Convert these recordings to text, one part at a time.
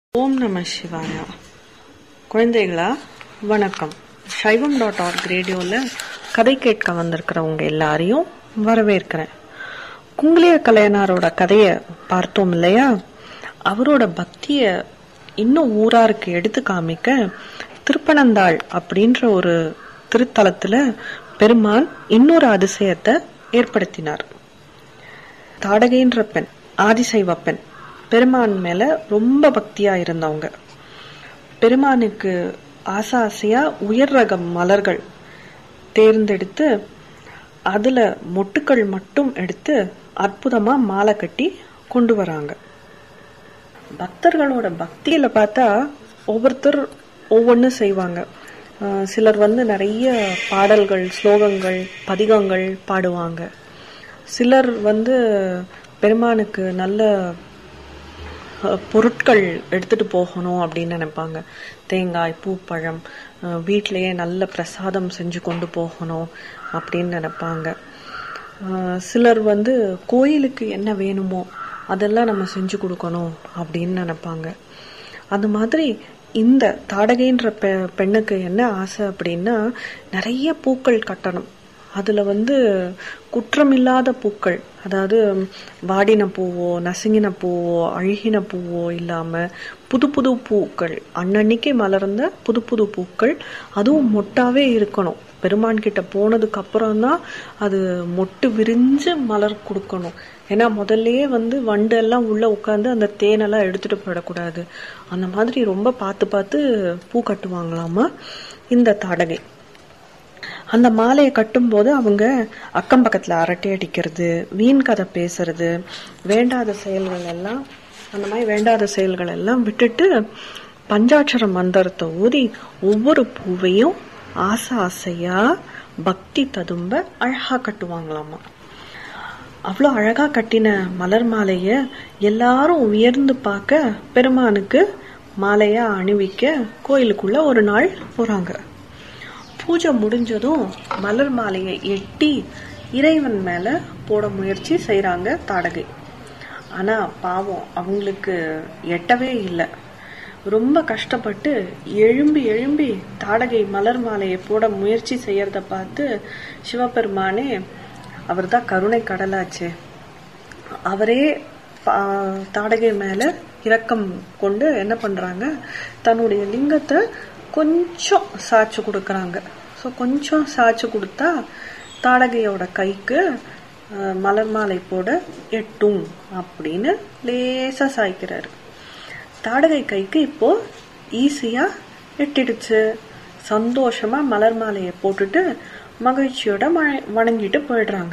ஓம் நம சிவாயா குழந்தைகளா வணக்கம் சைவம் டாட் ஆர்க் ரேடியோவில் கதை கேட்க வந்திருக்கிறவங்க எல்லாரையும் வரவேற்கிறேன் குங்குளிய கலையனாரோட கதையை பார்த்தோம் இல்லையா அவரோட பக்தியை இன்னும் ஊராருக்கு எடுத்து காமிக்க திருப்பனந்தாள் அப்படின்ற ஒரு திருத்தலத்துல பெருமான் இன்னொரு அதிசயத்தை ஏற்படுத்தினார் தாடகைன்ற பெண் ஆதிசைவ பெண் பெருமான் மேல ரொம்ப பக்தியா இருந்தவங்க பெருமானுக்கு ஆசை ஆசையா உயர் ரக மலர்கள் தேர்ந்தெடுத்து அதுல மொட்டுக்கள் மட்டும் எடுத்து அற்புதமா மாலை கட்டி கொண்டு வராங்க பக்தர்களோட பக்தியில பார்த்தா ஒவ்வொருத்தர் ஒவ்வொன்று செய்வாங்க அஹ் சிலர் வந்து நிறைய பாடல்கள் ஸ்லோகங்கள் பதிகங்கள் பாடுவாங்க சிலர் வந்து பெருமானுக்கு நல்ல அஹ், பொருட்கள் எடுத்துட்டு போகணும் அப்படின்னு நினைப்பாங்க தேங்காய் பூப்பழம் அஹ், வீட்டிலேயே நல்ல பிரசாதம் செஞ்சு கொண்டு போகணும் அப்படின்னு நினைப்பாங்க அஹ், சிலர் வந்து கோயிலுக்கு என்ன வேணுமோ அதெல்லாம் நம்ம செஞ்சு கொடுக்கணும் அப்படின்னு நினைப்பாங்க அந்த மாதிரி இந்த தாடகைன்ற பெ பெண்ணுக்கு என்ன ஆசை அப்படின்னா நிறைய பூக்கள் கட்டணும் அதுல வந்து குற்றமில்லாத பூக்கள் அதாவது வாடின பூவோ நசுங்கின பூவோ அழுகின பூவோ இல்லாம புது புது பூக்கள் அன்னன்னைக்கு மலர்ந்த புது புது பூக்கள் அதுவும் மொட்டாவே இருக்கணும் பெருமான் கிட்ட போனதுக்கு அப்புறம் தான் அது மொட்டு விரிஞ்சு மலர் கொடுக்கணும் ஏன்னா முதல்லயே வந்து வண்டு எல்லாம் உள்ள உட்காந்து அந்த தேனெல்லாம் எடுத்துட்டு போயிடக்கூடாது அந்த மாதிரி ரொம்ப பார்த்து பார்த்து பூ கட்டுவாங்களாமா இந்த தாடகை அந்த மாலையை கட்டும்போது அவங்க அக்கம் பக்கத்துல அரட்டை அடிக்கிறது வீண் கதை பேசுறது வேண்டாத செயல்கள் எல்லாம் அந்த மாதிரி வேண்டாத செயல்கள் எல்லாம் விட்டுட்டு பஞ்சாட்சர மந்திரத்தை ஊதி ஒவ்வொரு பூவையும் ஆசை ஆசையா பக்தி ததும்ப அழகா கட்டுவாங்களாமா அவ்வளோ அழகா கட்டின மலர் மாலைய எல்லாரும் உயர்ந்து பார்க்க பெருமானுக்கு மாலையா அணிவிக்க கோயிலுக்குள்ள ஒரு நாள் போறாங்க பூஜை முடிஞ்சதும் மலர் மாலையை எட்டி இறைவன் மேல போட முயற்சி செய்றாங்க தாடகை ஆனா பாவம் அவங்களுக்கு எட்டவே இல்லை ரொம்ப கஷ்டப்பட்டு எழும்பி எழும்பி தாடகை மலர் மாலையை போட முயற்சி செய்யறத பார்த்து சிவபெருமானே அவர்தான் கருணை கடலாச்சே அவரே பா- தாடகை மேல இரக்கம் கொண்டு என்ன பண்றாங்க தன்னுடைய லிங்கத்தை கொஞ்சம் சாய்ச்சு கொடுக்கறாங்க ஸோ கொஞ்சம் சாய்ச்சு கொடுத்தா தாடகையோட கைக்கு அஹ், மலர் மாலை போட எட்டும் அப்படின்னு லேசா சாய்க்கிறாரு தாடகை கைக்கு இப்போ ஈஸியா எட்டிடுச்சு சந்தோஷமா மலர் மாலையை போட்டுட்டு மகிழ்ச்சியோட ம- வணங்கிட்டு போயிடுறாங்க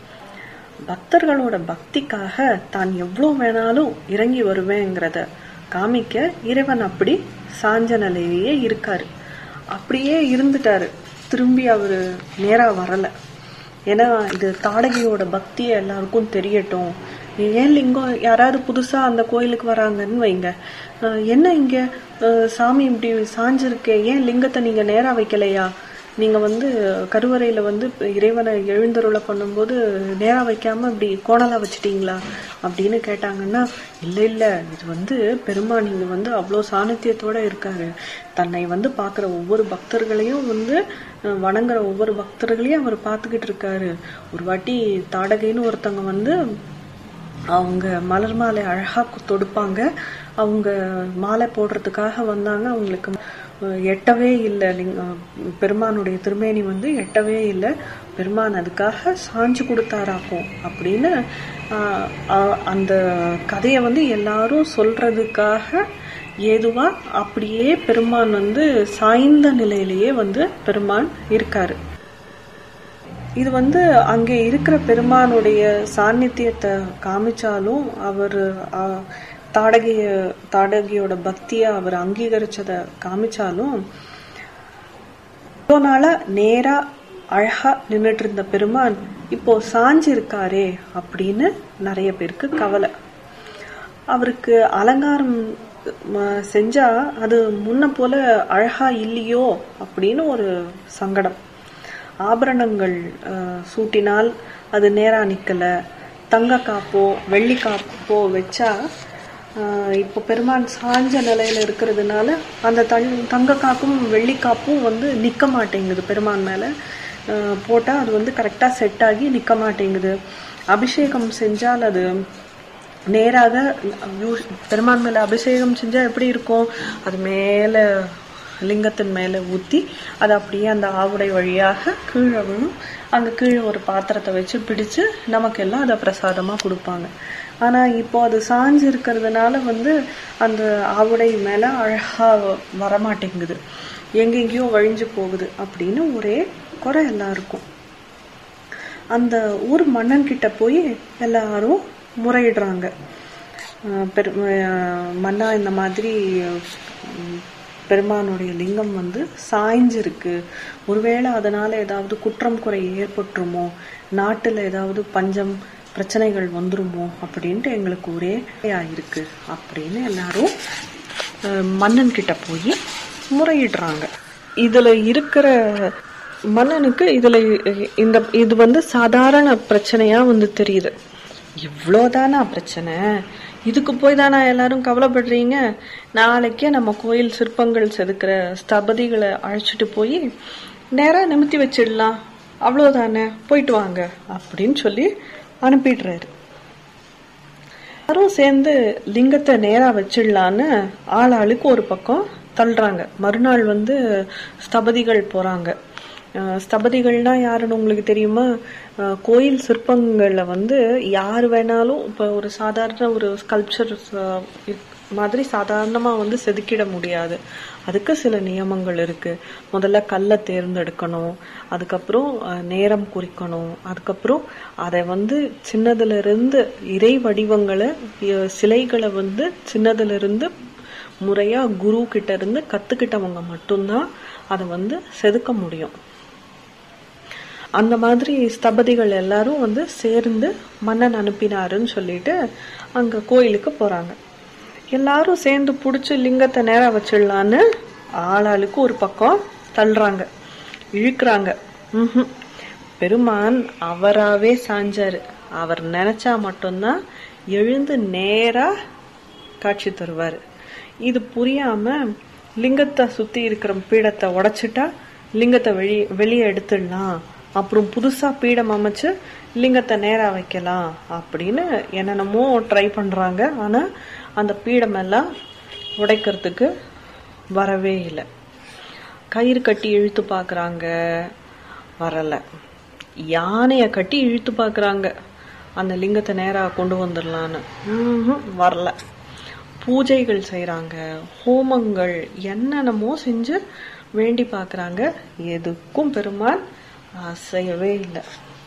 பக்தர்களோட பக்திக்காக தான் எவ்வளவு வேணாலும் இறங்கி வருவேங்கிறத காமிக்க இறைவன் அப்படி சாஞ்ச நிலையிலேயே இருக்காரு அப்படியே இருந்துட்டாரு திரும்பி அவரு நேரா வரல ஏன்னா இது தாடகையோட பக்தியை எல்லாருக்கும் தெரியட்டும் ஏன் லிங்கம் யாராவது புதுசா அந்த கோயிலுக்கு வராங்கன்னு வைங்க அஹ் என்ன இங்க அஹ் சாமி இப்படி சாஞ்சிருக்கே ஏன் லிங்கத்தை நீங்க நேரா வைக்கலையா நீங்க வந்து கருவறையில வந்து இறைவனை எழுந்தருளை பண்ணும்போது நேரா வைக்காம இப்படி கோணலா வச்சிட்டீங்களா அப்படின்னு கேட்டாங்கன்னா இல்ல இல்ல இது வந்து பெருமான் இங்க வந்து அவ்வளோ சாநித்தியத்தோட இருக்காரு தன்னை வந்து பாக்குற ஒவ்வொரு பக்தர்களையும் வந்து அஹ், வணங்குற ஒவ்வொரு பக்தர்களையும் அவர் பார்த்துக்கிட்டு இருக்காரு ஒரு வாட்டி தாடகைன்னு ஒருத்தவங்க வந்து அவங்க மலர் மாலை அழகா கு- தொடுப்பாங்க அவங்க மாலை போடுறதுக்காக வந்தாங்க அவங்களுக்கு அஹ், எட்டவே இல்லை பெருமானுடைய திருமேனி வந்து எட்டவே இல்லை பெருமான் அதுக்காக சாஞ்சு கொடுத்தாராக்கும் அப்படின்னு ஆஹ், ஆஹ், அந்த கதையை வந்து எல்லாரும் சொல்றதுக்காக ஏதுவா அப்படியே பெருமான் வந்து சாய்ந்த நிலையிலேயே வந்து பெருமான் இருக்காரு இது வந்து அங்கே இருக்கிற பெருமானுடைய சாநித்தியத்தை காமிச்சாலும் அவர் தாடகைய தாடகையோட பக்திய அவர் அங்கீகரிச்சத காமிச்சாலும் இவ்வளோ நாளா நேரா அழகா நின்னுட்டு இருந்த பெருமான் இப்போ சாஞ்சு இருக்காரே அப்படின்னு நிறைய பேருக்கு கவலை அவருக்கு அலங்காரம் ம, செஞ்சா அது முன்ன போல அழகா இல்லையோ அப்படின்னு ஒரு சங்கடம் ஆபரணங்கள் அஹ், சூட்டினால் அது நேரா நிக்கல தங்க காப்போ வெள்ளி காப்போ வச்சா ஆஹ் இப்போ பெருமான் சாஞ்ச நிலையில இருக்கிறதுனால அந்த தங் தங்க காப்பும் வெள்ளி காப்பும் வந்து நிக்க மாட்டேங்குது பெருமான் மேல ஆஹ் போட்டா அது வந்து கரெக்டா செட் ஆகி நிக்க மாட்டேங்குது அபிஷேகம் செஞ்சால் அது நேராக யூ- பெருமான் மேல அபிஷேகம் செஞ்சா எப்படி இருக்கும் அது மேல லிங்கத்தின் மேல ஊத்தி அது அப்படியே அந்த ஆவுடை வழியாக கீழே விழும் அங்க கீழே ஒரு பாத்திரத்தை வச்சு பிடிச்சு நமக்கெல்லாம் அதை பிரசாதமா கொடுப்பாங்க ஆனா இப்போ அது சாஞ்சு இருக்கிறதுனால வந்து அந்த ஆவுடை மேல அழகா வரமாட்டேங்குது எங்கெங்கேயோ வழிஞ்சு போகுது அப்படின்னு ஒரே குறை எல்லாருக்கும் அந்த ஊர் மன்னன் கிட்ட போய் எல்லாரும் முறையிடுறாங்க அஹ் பெரு அஹ் மன்னா இந்த மாதிரி உம், பெருமானுடைய லிங்கம் வந்து சாய்ஞ்சிருக்கு ஒருவேளை அதனால ஏதாவது குற்றம் குறை ஏற்பட்டுருமோ நாட்டுல ஏதாவது பஞ்சம் பிரச்சனைகள் வந்துருமோ அப்படின்ட்டு எங்களுக்கு ஒரே இருக்கு அப்படின்னு எல்லாரும் அஹ், மன்னன் கிட்ட போய் முறையிடுறாங்க இதுல இருக்கிற மன்னனுக்கு இதுல இந்த இது வந்து சாதாரண பிரச்சனையா வந்து தெரியுது இவ்வளோதானா பிரச்சனை இதுக்கு போய் தானா எல்லாரும் கவலைப்படுறீங்க நாளைக்கே நம்ம கோயில் சிற்பங்கள் செதுக்கிற ஸ்தபதிகளை அழைச்சிட்டு போய் நேரா நிமித்தி வச்சிடலாம் அவ்வளோதானே போயிட்டு வாங்க அப்படின்னு சொல்லி அனுப்பிடுறாரு எல்லாரும் சேர்ந்து லிங்கத்தை நேரா வச்சிடலான்னு ஆள் ஆளுக்கு ஒரு பக்கம் தள்ளுறாங்க மறுநாள் வந்து ஸ்தபதிகள் போறாங்க அஹ் ஸ்தபதிகள்னா யாருன்னு உங்களுக்கு தெரியுமா அஹ் கோயில் சிற்பங்கள்ல வந்து யார் வேணாலும் இப்ப ஒரு சாதாரண ஒரு ஸ்கல்ப்சர் மாதிரி சாதாரணமா வந்து செதுக்கிட முடியாது அதுக்கு சில நியமங்கள் இருக்கு முதல்ல கல்லை தேர்ந்தெடுக்கணும் அதுக்கப்புறம் அஹ், நேரம் குறிக்கணும் அதுக்கப்புறம் அதை வந்து சின்னதுல இருந்து இறை வடிவங்களை அஹ், சிலைகளை வந்து சின்னதுல இருந்து முறையா குரு கிட்ட இருந்து கத்துக்கிட்டவங்க மட்டும்தான் அதை வந்து செதுக்க முடியும் அந்த மாதிரி ஸ்தபதிகள் எல்லாரும் வந்து சேர்ந்து மன்னன் அனுப்பினாருன்னு சொல்லிட்டு அங்க கோயிலுக்கு போறாங்க எல்லாரும் சேர்ந்து புடிச்சு லிங்கத்தை நேரா வச்சிடலான்னு ஆளாளுக்கு ஒரு பக்கம் தள்ளுறாங்க இழுக்கிறாங்க ம்ஹும். பெருமான் அவராவே சாஞ்சாரு அவர் நினைச்சா மட்டும்தான் எழுந்து நேரா காட்சி தருவாரு இது புரியாம லிங்கத்தை சுத்தி இருக்கிற பீடத்தை உடைச்சிட்டா லிங்கத்தை வெளி வெளியே எடுத்துடலாம் அப்புறம் புதுசா பீடம் அமைச்சு லிங்கத்தை நேரா வைக்கலாம் அப்படின்னு என்னென்னமோ ட்ரை பண்றாங்க ஆனா அந்த பீடம் எல்லாம் உடைக்கிறதுக்கு வரவே இல்லை கயிறு கட்டி இழுத்து பார்க்கறாங்க வரல யானைய கட்டி இழுத்து பார்க்கறாங்க அந்த லிங்கத்தை நேரா கொண்டு வந்துடலான்னு ம்ஹும், வரல பூஜைகள் செய்றாங்க ஹோமங்கள் என்னென்னமோ செஞ்சு வேண்டி பார்க்கறாங்க எதுக்கும் பெருமாள் அசையவே இல்லை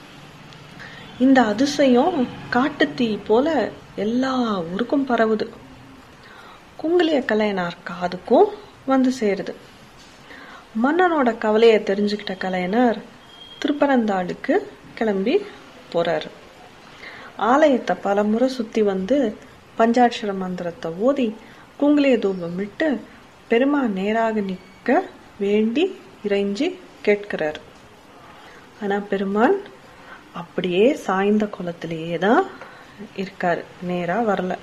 இந்த அதிசயம் காட்டுத்தீ போல எல்லா ஊருக்கும் பரவுது குங்குலிய கலையனார் காதுக்கும் வந்து சேருது மன்னனோட கவலையை தெரிஞ்சுக்கிட்ட கலையனார் திருப்பரந்தாளுக்கு கிளம்பி போறாரு ஆலயத்தை பலமுறை சுத்தி வந்து பஞ்சாட்சர மந்திரத்தை ஓதி குங்குலிய தூபம் விட்டு பெருமான் நேராக நிற்க வேண்டி இறைஞ்சி கேட்கிறார் ஆனா பெருமான் அப்படியே சாய்ந்த குளத்திலேயே தான் இருக்காரு நேரா வரல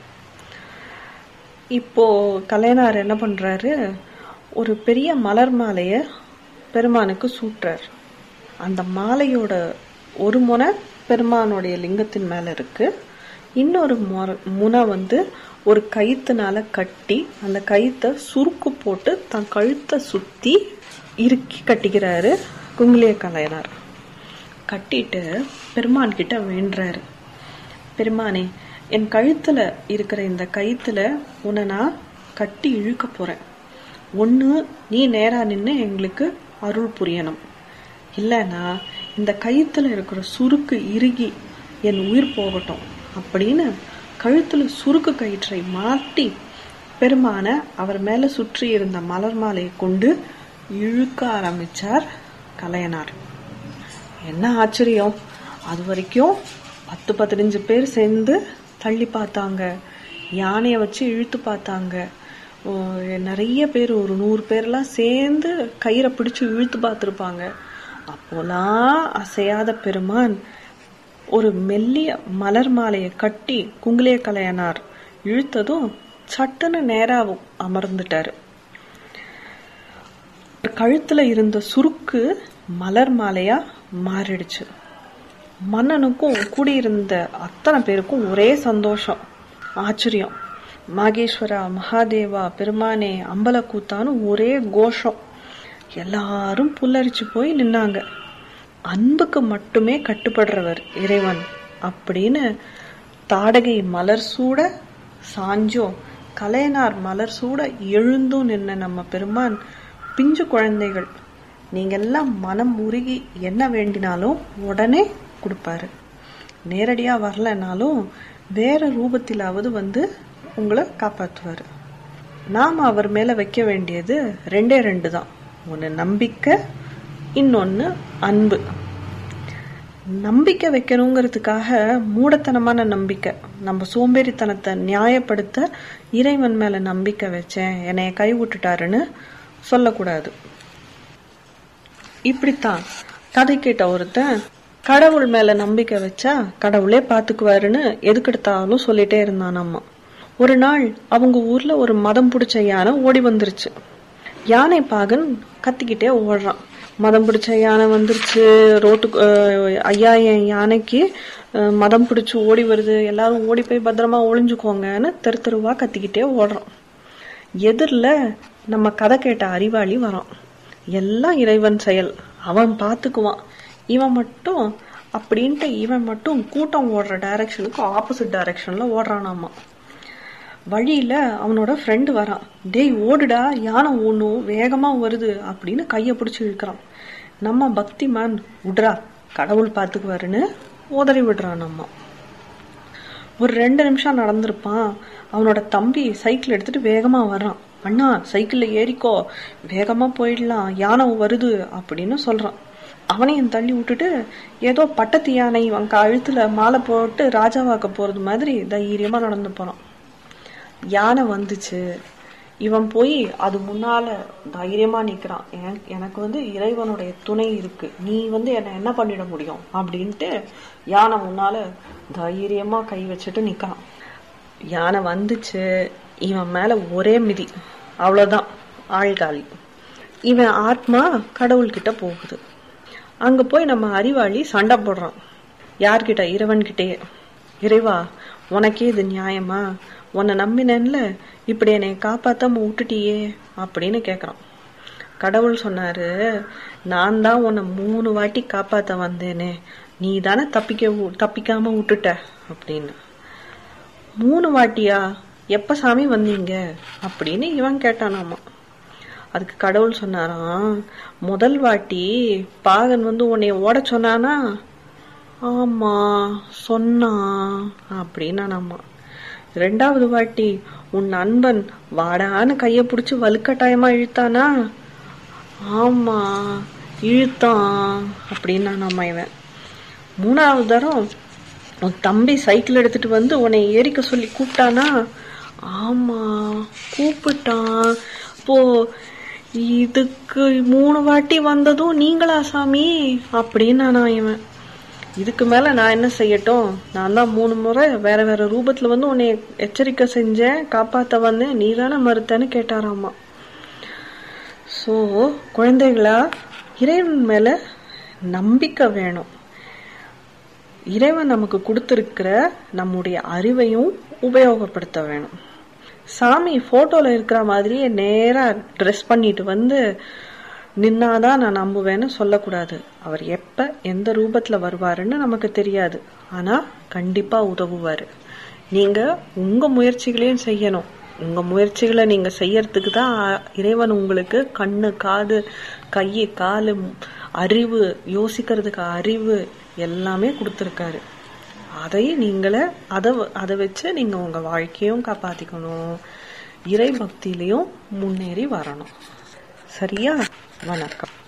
இப்போ கலைஞர் என்ன பண்றாரு ஒரு பெரிய மலர் மாலைய பெருமானுக்கு சூட்டுறார் அந்த மாலையோட ஒரு முனை பெருமானுடைய லிங்கத்தின் மேல இருக்கு இன்னொரு மொர- முனை வந்து ஒரு கயித்துனால கட்டி அந்த கயித்தை சுருக்கு போட்டு தன் கழுத்தை சுத்தி இறுக்கி கட்டிக்கிறாரு குங்குலிய கலையனார் கட்டிட்டு பெருமான் கிட்ட வேண்டுறாரு பெருமானே என் கழுத்துல இருக்கிற இந்த கயித்துல உன்னை நான் கட்டி இழுக்க போறேன் ஒண்ணு நீ நேரா நின்னு எங்களுக்கு அருள் புரியணும் இல்லைன்னா இந்த கயித்துல இருக்கிற சுருக்கு இறுகி என் உயிர் போகட்டும் அப்படின்னு கழுத்துல சுருக்கு கயிற்றை மாட்டி பெருமான அவர் மேல சுற்றி இருந்த மலர் மாலையை கொண்டு இழுக்க ஆரம்பிச்சார் கலையனார் என்ன ஆச்சரியம் அது வரைக்கும் பத்து பதினஞ்சு பேர் சேர்ந்து தள்ளி பார்த்தாங்க யானையை வச்சு இழுத்து பார்த்தாங்க ஓ, நிறைய பேர் ஒரு நூறு பேர்லாம் சேர்ந்து கயிறை பிடிச்சு இழுத்து பார்த்துருப்பாங்க அப்போலாம் அசையாத பெருமான் ஒரு மெல்லிய மலர் மாலையை கட்டி குங்குலிய கலையனார் இழுத்ததும் சட்டுன்னு நேரா அமர்ந்துட்டாரு கழுத்துல இருந்த சுருக்கு மலர் மாலையா மாறிடுச்சு மன்னனுக்கும் கூடியிருந்த அத்தனை பேருக்கும் ஒரே சந்தோஷம் ஆச்சரியம் மாகேஸ்வரா மகாதேவா பெருமானே அம்பலக்கூத்தான்னு ஒரே கோஷம் எல்லாரும் புல்லரிச்சு போய் நின்னாங்க அன்புக்கு மட்டுமே கட்டுப்படுறவர் இறைவன் அப்படின்னு தாடகை மலர் சூட சாஞ்சோ கலையனார் மலர் சூட எழுந்தும் நின்ன நம்ம பெருமான் பிஞ்சு குழந்தைகள் நீங்க எல்லாம் மனம் உருகி என்ன வேண்டினாலும் உடனே கொடுப்பாரு நேரடியா வரலனாலும் வேற ரூபத்திலாவது வந்து உங்களை காப்பாற்றுவாரு நாம அவர் மேல வைக்க வேண்டியது ரெண்டே ரெண்டு தான் ஒன்னு நம்பிக்கை இன்னொன்னு அன்பு நம்பிக்கை வைக்கணுங்கிறதுக்காக மூடத்தனமான நம்பிக்கை நம்ம சோம்பேறித்தனத்தை நியாயப்படுத்த இறைவன் மேல நம்பிக்கை வச்சேன் என்னைய கை விட்டுட்டாருன்னு சொல்லக்கூடாது இப்படித்தான் கதை கேட்ட ஒருத்தன் கடவுள் மேல நம்பிக்கை வச்சா கடவுளே பாத்துக்குவாருன்னு எதுக்கெடுத்தாலும் சொல்லிட்டே இருந்தான் அம்மா ஒரு நாள் அவங்க ஊர்ல ஒரு மதம் பிடிச்ச யானை ஓடி வந்துருச்சு யானை பாகன் கத்திக்கிட்டே ஓடுறான் மதம் பிடிச்ச யானை வந்துருச்சு ரோட்டுக்கு அஹ், ஐயா என் யானைக்கு அஹ், மதம் பிடிச்சு ஓடி வருது எல்லாரும் ஓடி போய் பத்திரமா ஒளிஞ்சுக்கோங்கன்னு தெரு தெருவா கத்திக்கிட்டே ஓடுறான் எதிரில நம்ம கதை கேட்ட அறிவாளி வரான் எல்லாம் இறைவன் செயல் அவன் பார்த்துக்குவான் இவன் மட்டும் அப்படின்ட்டு இவன் மட்டும் கூட்டம் ஓடுற டைரக்ஷனுக்கு ஆப்போசிட் டைரக்ஷன்ல ஓடுறானாமா வழியில அவனோட ஃப்ரெண்டு வரான் டேய் ஓடுடா யானை ஓடணும் வேகமா வருது அப்படின்னு கைய பிடிச்சு இழுக்கிறான் நம்ம பக்திமான் விட்றா கடவுள் பார்த்துக்குவாருன்னு உதறி விடுறான் நம்ம ஒரு ரெண்டு நிமிஷம் நடந்திருப்பான் அவனோட தம்பி சைக்கிள் எடுத்துட்டு வேகமா வர்றான் அண்ணா சைக்கிள்ல ஏறிக்கோ வேகமா போயிடலாம் யானை வருது அப்படின்னு சொல்றான் அவனையும் தள்ளி விட்டுட்டு ஏதோ பட்டத்து யானை அவன் கழுத்துல மாலை போட்டு ராஜாவாக்க போறது மாதிரி தைரியமா நடந்து போறான் யானை வந்துச்சு இவன் போய் அது முன்னால தைரியமா நிக்கிறான் என- எனக்கு வந்து இறைவனுடைய துணை இருக்கு நீ வந்து என்ன என்ன பண்ணிட முடியும் அப்படின்ட்டு யானை முன்னால தைரியமா கை வச்சுட்டு நிக்கிறான் யானை வந்துச்சு இவன் மேல ஒரே மிதி அவ்வளவுதான் ஆள்காலி இவன் ஆத்மா கடவுள்கிட்ட போகுது அங்க போய் நம்ம அறிவாளி சண்டை போடுறான் யார்கிட்ட இறைவன்கிட்டயே இறைவா உனக்கே இது நியாயமா உன்னை நம்பினேன்ல இப்படி என்னை காப்பாத்தாம விட்டுட்டியே அப்படின்னு கேக்குறான் கடவுள் சொன்னாரு நான் தான் உன்னை மூணு வாட்டி காப்பாத்த வந்தேனே நீ தானே தப்பிக்க வு- தப்பிக்காம விட்டுட்ட அப்படின்னு மூணு வாட்டியா எப்ப சாமி வந்தீங்க அப்படின்னு இவன் கேட்டானாமா அதுக்கு கடவுள் சொன்னாராம் முதல் வாட்டி பாகன் வந்து உன்னைய ஓட சொன்னானா ஆமா சொன்னான் அப்படின்னானாமா ரெண்டாவது வாட்டி உன் நண்பன் வாடான்னு கைய புடிச்சு வலுக்கட்டாயமா இழுத்தானா ஆமா இழுத்தான் அப்படின்னானாமா இவன் மூணாவது தரம் உன் தம்பி சைக்கிள் எடுத்துட்டு வந்து உன்னை ஏறிக்க சொல்லி கூப்பிட்டானா ஆமா கூப்பிட்டான் அப்போ இதுக்கு மூணு வாட்டி வந்ததும் நீங்களா சாமி அப்படின்னு நான் இவன் இதுக்கு மேல நான் என்ன செய்யட்டும் நான் தான் மூணு முறை வேற வேற ரூபத்துல வந்து உன்னை எச்சரிக்கை செஞ்சேன் காப்பாத்த வந்தேன் நீ தானே மறுத்தேன்னு கேட்டாராமா சோ குழந்தைகளா இறைவன் மேல நம்பிக்கை வேணும் இறைவன் நமக்கு கொடுத்திருக்கிற நம்முடைய அறிவையும் உபயோகப்படுத்த வேணும் சாமி போட்டோல இருக்கிற மாதிரியே நேரா ட்ரெஸ் பண்ணிட்டு வந்து நின்னாதான் நான் நம்புவேன்னு சொல்லக்கூடாது அவர் எப்ப எந்த ரூபத்துல வருவாருன்னு நமக்கு தெரியாது ஆனா கண்டிப்பா உதவுவாரு நீங்க உங்க முயற்சிகளையும் செய்யணும் உங்க முயற்சிகளை நீங்க செய்யறதுக்கு தான் அ- இறைவன் உங்களுக்கு கண்ணு காது கை காலு அறிவு யோசிக்கிறதுக்கு அறிவு எல்லாமே கொடுத்துருக்காரு அதை நீங்களே அதை அதை வச்சு நீங்க உங்க வாழ்க்கையும் காப்பாத்திக்கணும் இறை பக்தியிலையும் முன்னேறி வரணும் சரியா வணக்கம்